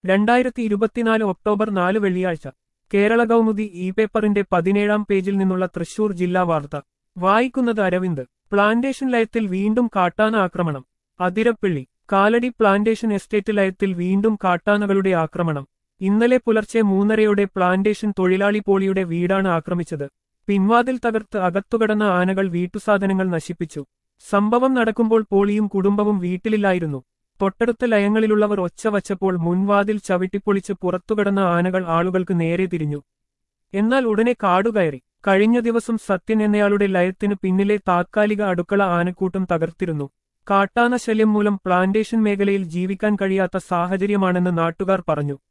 രണ്ടായിരത്തി ഇരുപത്തിനാല് ഒക്ടോബർ നാല് വെള്ളിയാഴ്ച കേരള കൗമുദി ഇ പേപ്പറിന്റെ പതിനേഴാം പേജിൽ നിന്നുള്ള തൃശൂർ ജില്ലാ വാർത്ത വായിക്കുന്നത് അരവിന്ദ് പ്ലാന്റേഷൻ ലയത്തിൽ വീണ്ടും കാട്ടാന ആക്രമണം അതിരപ്പിള്ളി കാലടി പ്ലാന്റേഷൻ എസ്റ്റേറ്റ് ലയത്തിൽ വീണ്ടും കാട്ടാനകളുടെ ആക്രമണം ഇന്നലെ പുലർച്ചെ മൂന്നരയോടെ പ്ലാന്റേഷൻ തൊഴിലാളി പോളിയുടെ വീടാണ് ആക്രമിച്ചത് പിൻവാതിൽ തകർത്ത് അകത്തുകടന്ന ആനകൾ വീട്ടുസാധനങ്ങൾ നശിപ്പിച്ചു സംഭവം നടക്കുമ്പോൾ പോളിയും കുടുംബവും വീട്ടിലില്ലായിരുന്നു തൊട്ടടുത്ത ലയങ്ങളിലുള്ളവർ ഒച്ച വച്ചപ്പോൾ മുൻവാതിൽ ചവിട്ടിപ്പൊളിച്ച് പുറത്തുകടന്ന ആനകൾ ആളുകൾക്ക് നേരെ തിരിഞ്ഞു എന്നാൽ ഉടനെ കാടുകയറി കഴിഞ്ഞ ദിവസം സത്യൻ എന്നയാളുടെ ലയത്തിന് പിന്നിലെ താത്കാലിക അടുക്കള ആനക്കൂട്ടം തകർത്തിരുന്നു കാട്ടാന ശല്യം മൂലം പ്ലാന്റേഷൻ മേഖലയിൽ ജീവിക്കാൻ കഴിയാത്ത സാഹചര്യമാണെന്ന് നാട്ടുകാർ പറഞ്ഞു